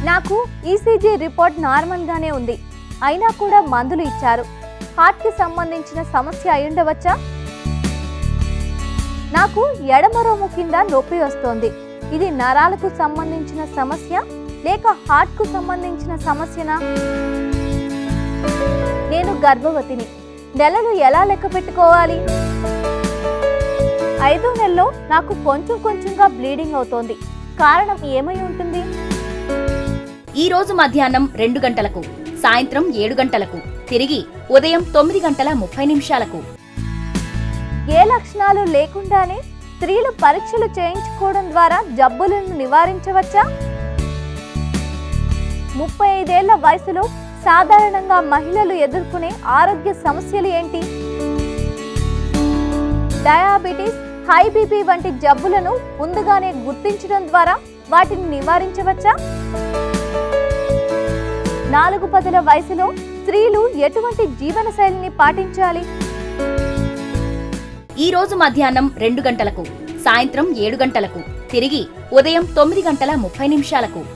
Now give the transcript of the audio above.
నాకు ECG report నార్మల్గానే ఉంది అయినా కూడా మందులు ఇచ్చారు హార్ట్కి సంబంధించిన సమస్య అయి ఉండవచ్చా నాకు ఎడమ రొమ్ము కింద నొప్పి వస్తోంది ఇది నరాలకు సంబంధించిన సమస్య లేక హార్ట్కు సంబంధించిన సమస్యనా నేను గర్భవతిని నెలలు ఎలా లెక్క పెట్టుకోవాలి ఐదో నెలలో నాకు కొంచెం కొంచెంగా బ్లీడింగ్ అవుతోంది కారణం ఏమై ఉంటుంది ఈ రోజు మధ్యాహ్నం రెండు గంటలకు సాయంత్రం ఏడు గంటలకు తిరిగి ఉదయం తొమ్మిది గంటల ముప్పై నిమిషాలకు ఏ లక్షణాలు లేకుండానే స్త్రీలు పరీక్షలు చేయించుకోవడం ద్వారా జబ్బులను నివారించవచ్చా ముప్పై ఐదేళ్ల వయసులో సాధారణంగా మహిళలు ఎదుర్కొనే ఆరోగ్య సమస్యలు ఏంటి డయాబెటీస్ హై బీపీ వంటి జబ్బులను ముందుగానే గుర్తించడం ద్వారా వాటిని నివారించవచ్చా నాలుగు పదుల వయసులో స్త్రీలు ఎటువంటి జీవనశైలిని పాటించాలి ఈ రోజు మధ్యాహ్నం రెండు గంటలకు సాయంత్రం ఏడు గంటలకు తిరిగి ఉదయం తొమ్మిది గంటల ముప్పై నిమిషాలకు